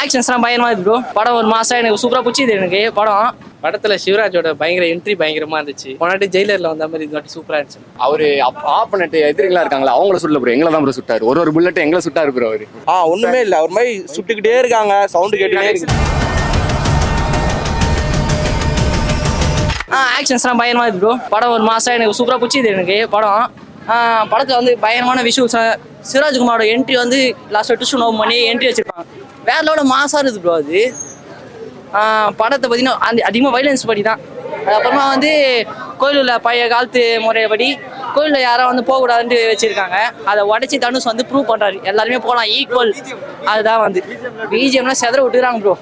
ஆக்ஷன்ஸ்லாம் பயங்கரமா இருக்கு ப்ரோ படம் ஒரு மாசம் எனக்கு சூப்பரா பிடிச்சது எனக்கு படம் படத்துல சிவராஜோட பயங்கர என்ட்ரி பயங்கரமா இருந்துச்சு போனாட்டி ஜெயிலர்ல வந்த மாதிரி இந்த வாட்டி சூப்பரா இருந்துச்சு அவரு ஆப்பனட் எதிரிகளா இருக்காங்களா அவங்கள சொல்ல ப்ரோ எங்களை தான் ப்ரோ சுட்டாரு ஒரு ஒரு புல்லட் எங்களை சுட்டாரு ப்ரோ அவரு ஆ ஒண்ணுமே இல்ல ஒரு மாதிரி சுட்டுக்கிட்டே இருக்காங்க சவுண்ட் கேட்டுட்டே இருக்கு ஆ ஆக்ஷன்ஸ்லாம் பயங்கரமா இருக்கு ப்ரோ படம் ஒரு மாசம் எனக்கு சூப்பரா பிடிச்சது எனக்கு படம் ஆ, படத்துல வந்து பயங்கரமான விஷுவல்ஸ் சிவராஜ்குமாரோட என்ட்ரி வந்து லாஸ்ட் ட்விஸ்ட் நோம் பண்ணி என்ட்ரி வச்சிருப்பாங்க வேற லெவலில் மாசா இருக்குது ப்ரோ அது ஆ, படத்தை பார்த்தீங்கன்னா அந்த அதிகமாக வைலன்ஸ் படி தான் அதுக்கப்புறமா வந்து கோயிலில் பழைய காலத்து முறைப்படி கோயிலில் யாரும் வந்து போகக்கூடாதுன்ட்டு வச்சிருக்காங்க அதை உடச்சி தனுஷ் வந்து ப்ரூவ் பண்ணுறாரு எல்லாருமே போகலாம் ஈக்குவல் அதுதான் வந்து பிஜிஎம்லாம் செதற விட்டுறாங்க ப்ரோ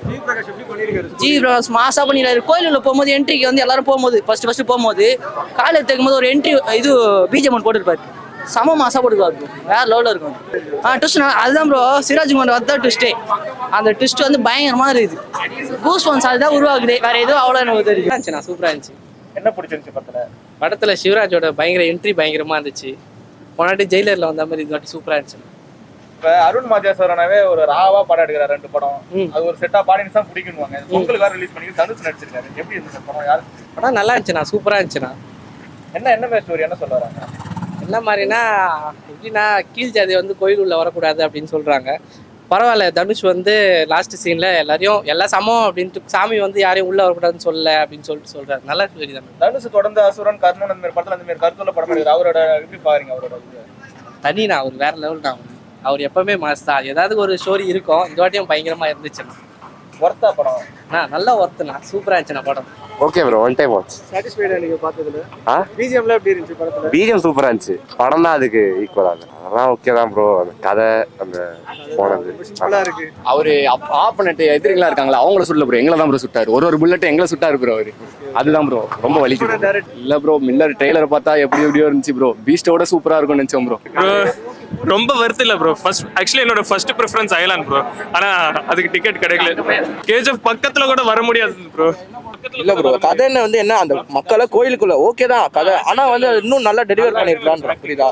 ஜி பிரகாஷ் மாசா பண்ணிடுறாரு கோயிலுள்ள போகும்போது என்ட்ரிக்கு வந்து எல்லாரும் போகும்போது ஃபர்ஸ்ட் ஃபர்ஸ்ட் போகும்போது காலை எடுத்துக்கும் போது ஒரு என்ட்ரி இது பிஜிஎம் ஒன்று போட்டுருப்பாரு சம மாசா போட்டுருக்காரு bro. வேற லெவலில் இருக்கும் ஆ ட்விஸ்ட் அதுதான் ப்ரோ சிராஜ்குமார் வந்தா ட்விஸ்ட்டே அந்த ட்விஸ்ட் வந்து பயங்கரமா இருக்குது கூஸ் ஒன்ஸ் அதுதான் உருவாக்குது வேற எதுவும் அவ்வளோ எனக்கு தெரியும் இருந்துச்சு நான் சூப்பரா இருந்துச்சு என்ன பிடிச்சிருந்துச்சு படத்துல படத்துல சிவராஜோட பயங்கர என்ட்ரி பயங்கரமா இருந்துச்சு போனாட்டி ஜெயிலர்ல வந்த மாதிரி இந்த வாட்டி சூப்பரா இருந்துச்சு இப்ப அருண் மாஜேஸ்வரனாவே ஒரு ராவா படம் எடுக்கிறார் ரெண்டு படம் ம். அது ஒரு செட்டா பாடினு தான் பிடிக்கணுவாங்க பொங்கல் வேற ரிலீஸ் பண்ணி தனுஷ் நடிச்சிருக்காரு எப்படி இருந்துச்சு அந்த படம் யாரு படம் நல்லா இருந்துச்சுண்ணா சூப்பரா இருந்துச்சுண்ணா என்ன என்ன மாதிரி ஸ்டோரி என்ன சொல்ல வராங்க என்ன மாதிரினா எப்படின்னா கீழ் ஜாதி வந்து கோயில் உள்ள வரக்கூடாது அப்படின்னு சொல்றாங்க பரவாயில்ல தனுஷ் வந்து லாஸ்ட் சீன்ல எல்லாரையும் எல்லாம் சமம் அப்படின்ட்டு சாமி வந்து யாரையும் உள்ள வரக்கூடாதுன்னு சொல்லல அப்படின்னு சொல்லிட்டு சொல்றாரு நல்ல ஸ்டோரி தான் தனுஷ் தொடர்ந்து அசுரன் கர்ணன் அந்த மாதிரி படத்துல அந்த மாதிரி கருத்துள்ள படம் எடுக்கிறார் அவரோட எப்படி பாருங்க அவரோட இது தனிண்ணா அவர் வேற லெவல் தான் அவர் எப்பவுமே மாஸ் தான் ஏதாவது ஒரு ஸ்டோரி இருக்கும் இந்த வாட்டியும் பயங்கரமா இருந்துச்சுண்ணா ஒர்த்தா படம் அண்ணா நல்லா ஒர்த்துண்ணா சூப்பரா இருந்துச்சுண்ணா படம் okay bro one time watch சாட்டிஸ்ஃபைடா நீங்க பார்த்ததுல ஆ பிஜிஎம்ல எப்படி இருந்துச்சு படத்துல பிஜிஎம் சூப்பரா இருந்துச்சு படம் தான் அதுக்கு ஈக்குவலா அதெல்லாம் ஓகே தான் ப்ரோ அந்த கதை அந்த போனது நல்லா இருக்கு அவரு ஆப்பனட் எதிரிகளா இருக்காங்களா அவங்கள சொல்ல ப்ரோ எங்களை தான் ப்ரோ சுட்டாரு ஒரு ஒரு புல்லட் எங்களை சுட்டாரு ப்ரோ அவரு அதுதான் ப்ரோ ரொம்ப வலிக்குது இல்ல ப்ரோ மில்லர் ட்ரெய்லர் பார்த்தா எப்படி எப்படியோ இருந்துச்சு ப்ரோ பீஸ்டோட சூப்பரா இருக்கும்னு நினைச்சோம் ப்ரோ ரொம்ப வருத்து இல்லை ப்ரோ ஃபர்ஸ்ட் ஆக்சுவலி என்னோட ஃபர்ஸ்ட் ப்ரிஃபரன்ஸ் ஐலாண்ட் ப்ரோ ஆனா அதுக்கு டிக்கெட் கிடைக்கல கேஜிஎஃப் பக்கத்துல கூட வர முடியாது ப்ரோ இல்ல ப்ரோ கதை என்ன வந்து என்ன அந்த மக்களை கோயிலுக்குள்ள ஓகே தான் கதை ஆனா வந்து அது இன்னும் நல்லா டெலிவர் பண்ணிருக்கலாம் புரியுதா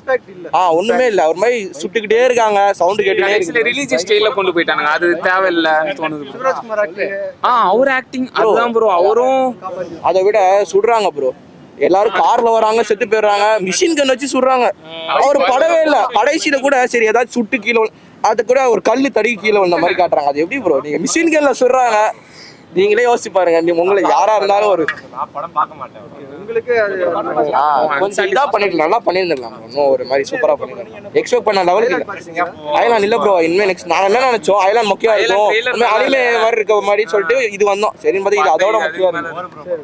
ஆ ஒண்ணுமே இல்ல ஒரு மாதிரி சுட்டுக்கிட்டே இருக்காங்க சவுண்ட் கேட்டுட்டே இருக்கு ரிலீஜியஸ் ஸ்டைல கொண்டு போயிட்டானுங்க அது தேவையில்லைன்னு தோணுது ஆ அவர் ஆக்டிங் அதுதான் ப்ரோ அவரும் அதை விட சுடுறாங்க ப்ரோ எல்லாரும் கார்ல வராங்க செத்து போயிடுறாங்க மிஷின் கன் வச்சு சுடுறாங்க அவர் படவே இல்ல கடைசியில கூட சரி ஏதாச்சும் சுட்டு கீழே விழு- அது கூட ஒரு கல்லு தடி கீழே வந்த மாதிரி காட்டுறாங்க அது எப்படி ப்ரோ நீங்க மிஷின் கன்ல சுடுறாங்க நீங்களே யோசிச்சு பாருங்க நீ உங்களை யாரா இருந்தாலும் ஒரு ஆ, கொஞ்சம் இதா பண்ணிட்டு நல்லா பண்ணிருந்திருக்கலாம் இன்னும் ஒரு மாதிரி சூப்பரா பண்ணிருக்கலாம் எக்ஸ்பெக்ட் பண்ண லெவலுக்கு ஐலாண்ட் இல்ல ப்ரோ இனிமே நெக்ஸ்ட் நான் என்ன நினைச்சோம் ஐலாண்ட் முக்கியம் இருக்கும் அனிமே மாதிரி இருக்க மாதிரி சொல்லிட்டு இது வந்தோம் சரி இது அதோட முக்கியம் இருக்கும்